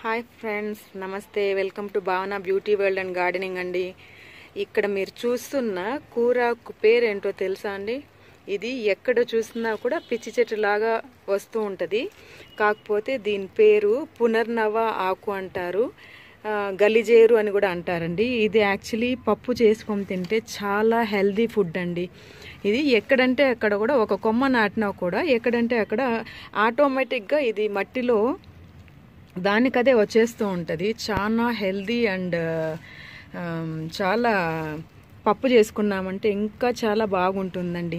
hi friends నమస్తే welcome to Bhavana beauty world and gardening అండి ఇక్కడ మీరు చూస్తున్న కూరాకు పేరేంటో తెలుసా అండి ఇది ఎక్కడ చూసినా కూడా పిచ్చి చెట్టు లాగా వస్తూ ఉంటుంది కాకపోతే దీని పేరు పునర్నవ ఆకు అంటారు ఆ, గలిజేరు అని కూడా అంటారండి ఇది యాక్చువల్లీ పప్పు చేసుకొని తింటే చాలా హెల్దీ ఫుడ్ అండి ఇది ఎక్కడంటే అక్కడ కూడా ఒక కొమ్మ నాటినా కూడా ఎక్కడంటే అక్కడ ఆటోమేటిక్గా ఇది మట్టిలో దానికదే వచ్చేస్తూ ఉంటుంది చాలా హెల్దీ అండ్ చాలా పప్పు చేసుకున్నామంటే ఇంకా చాలా బాగుంటుందండి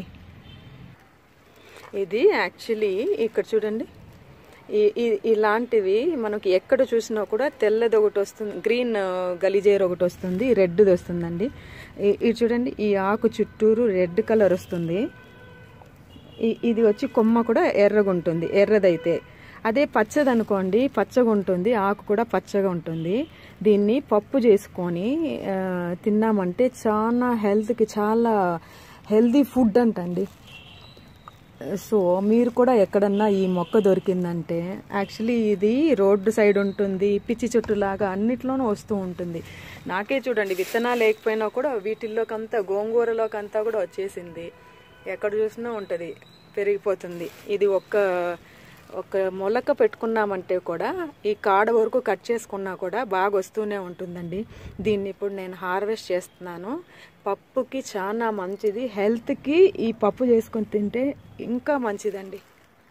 ఇది యాక్చువల్లీ ఇక్కడ చూడండి ఈ- ఈ- ఇలాంటివి మనకి ఎక్కడ చూసినా కూడా తెల్లది ఒకటి వస్తుంది గ్రీన్ గలిజేరు ఒకటి వస్తుంది రెడ్ది వస్తుందండి ఈ- ఇది చూడండి ఈ ఆకు చుట్టూరు రెడ్ కలర్ వస్తుంది ఈ- ఇది వచ్చి కొమ్మ కూడా ఎర్రగా ఉంటుంది ఎర్రదైతే అదే పచ్చది అనుకోండి పచ్చగా ఉంటుంది ఆకు కూడా పచ్చగా ఉంటుంది దీన్ని పప్పు చేసుకొని ఆ, తిన్నామంటే చాలా హెల్త్కి చాలా హెల్దీ ఫుడ్ అంటండి సో మీరు కూడా ఎక్కడన్నా ఈ మొక్క దొరికిందంటే యాక్చువల్లీ ఇది రోడ్డు సైడ్ ఉంటుంది పిచ్చి చెట్టులాగా అన్నిట్లోనూ వస్తూ ఉంటుంది నాకే చూడండి విత్తనాలు లేకపోయినా కూడా వీటిల్లోకంతా గోంగూరలోకంతా కూడా వచ్చేసింది ఎక్కడ చూసినా ఉంటుంది పెరిగిపోతుంది ఇది ఒక్క ఒక మొలక పెట్టుకున్నామంటే కూడా ఈ కాడ వరకు కట్ చేసుకున్నా కూడా బాగా వస్తూనే ఉంటుందండి దీన్ని ఇప్పుడు నేను హార్వెస్ట్ చేస్తున్నాను పప్పుకి చాలా మంచిది హెల్త్కి ఈ పప్పు చేసుకొని తింటే ఇంకా మంచిదండి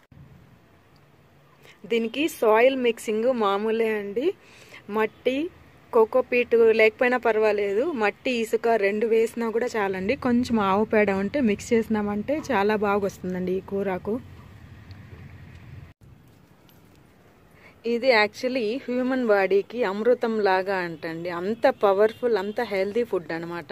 దీనికి సాయిల్ మిక్సింగ్ మామూలే అండి మట్టి కోకోపీట్ లేకపోయినా పర్వాలేదు మట్టి ఇసుక రెండు వేసినా కూడా చాలండి కొంచెం ఆవు పేడ ఉంటే మిక్స్ చేసినామంటే చాలా బాగా వస్తుందండి ఈ కూరకు ఇది యాక్చువల్లీ హ్యూమన్ బాడీకి అమృతం లాగా అంటండి అంత పవర్ఫుల్ అంత హెల్దీ ఫుడ్ అనమాట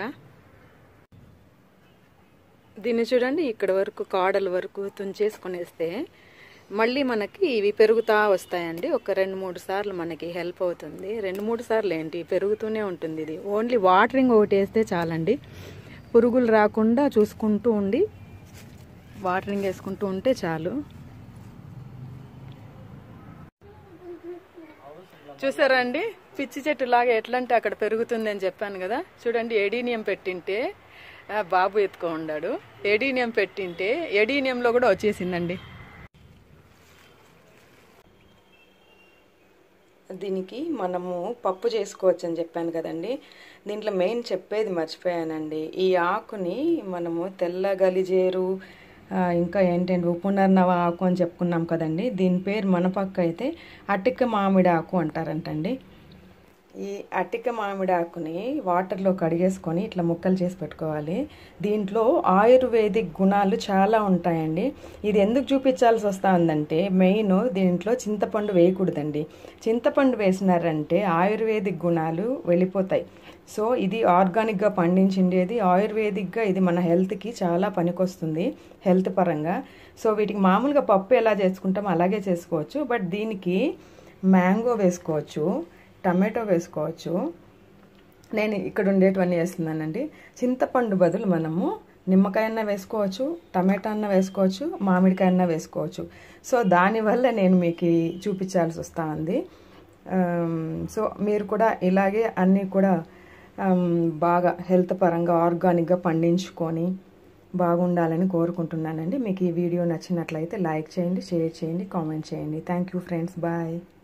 దీన్ని చూడండి ఇక్కడ వరకు కాడల వరకు తుంచేసుకునేస్తే మళ్ళీ మనకి ఇవి పెరుగుతా వస్తాయండి ఒక రెండు మూడు సార్లు మనకి హెల్ప్ అవుతుంది రెండు మూడు సార్లు ఏంటి పెరుగుతూనే ఉంటుంది ఇది ఓన్లీ వాటరింగ్ ఒకటి వేస్తే చాలండి పురుగులు రాకుండా చూసుకుంటూ ఉండి వాటరింగ్ వేసుకుంటూ ఉంటే చాలు చూసారా అండి పిచ్చి చెట్టు లాగా ఎట్లంటే అక్కడ పెరుగుతుంది అని చెప్పాను కదా చూడండి ఎడీనియం పెట్టింటే ఆ, బాబు ఎత్తుకో ఉన్నాడు ఎడీనియం పెట్టింటే ఎడీనియంలో కూడా వచ్చేసిందండి దీనికి మనము పప్పు చేసుకోవచ్చు అని చెప్పాను కదండి దీంట్లో మెయిన్ చెప్పేది మర్చిపోయానండి ఈ ఆకుని మనము తెల్ల గలిజేరు ఆ, ఇంకా ఏంటంటే ఉప్పునర్నవ ఆకు అని చెప్పుకున్నాం కదండి దీని పేరు మన పక్క అయితే అటిక మామిడి ఆకు అంటారంటండి ఈ అటిక మామిడి ఆకుని వాటర్లో కడిగేసుకొని ఇట్లా ముక్కలు చేసి పెట్టుకోవాలి దీంట్లో ఆయుర్వేదిక్ గుణాలు చాలా ఉంటాయండి ఇది ఎందుకు చూపించాల్సి వస్తా ఉందంటే మెయిన్ దీంట్లో చింతపండు వేయకూడదండి చింతపండు వేసినారంటే ఆయుర్వేదిక్ గుణాలు వెళ్ళిపోతాయి సో ఇది ఆర్గానిక్గా పండించిండేది ఆయుర్వేదిక్గా ఇది మన హెల్త్కి చాలా పనికొస్తుంది హెల్త్ పరంగా సో వీటికి మామూలుగా పప్పు ఎలా చేసుకుంటామో అలాగే చేసుకోవచ్చు బట్ దీనికి మ్యాంగో వేసుకోవచ్చు టమాటో వేసుకోవచ్చు నేను ఇక్కడ ఉండేటివన్నీ వేస్తున్నానండి చింతపండు బదులు మనము నిమ్మకాయ అన్న వేసుకోవచ్చు టమాటా అన్న వేసుకోవచ్చు మామిడికాయ అన్న వేసుకోవచ్చు సో దానివల్ల నేను మీకు ఈ చూపించాల్సి వస్తూ ఉంది ఆమ్, సో మీరు కూడా ఇలాగే అన్నీ కూడా ఆమ్, బాగా హెల్త్ పరంగా ఆర్గానిక్గా పండించుకొని బాగుండాలని కోరుకుంటున్నానండి మీకు ఈ వీడియో నచ్చినట్లయితే లైక్ చేయండి షేర్ చేయండి కామెంట్ చేయండి థ్యాంక్ యూ ఫ్రెండ్స్ బాయ్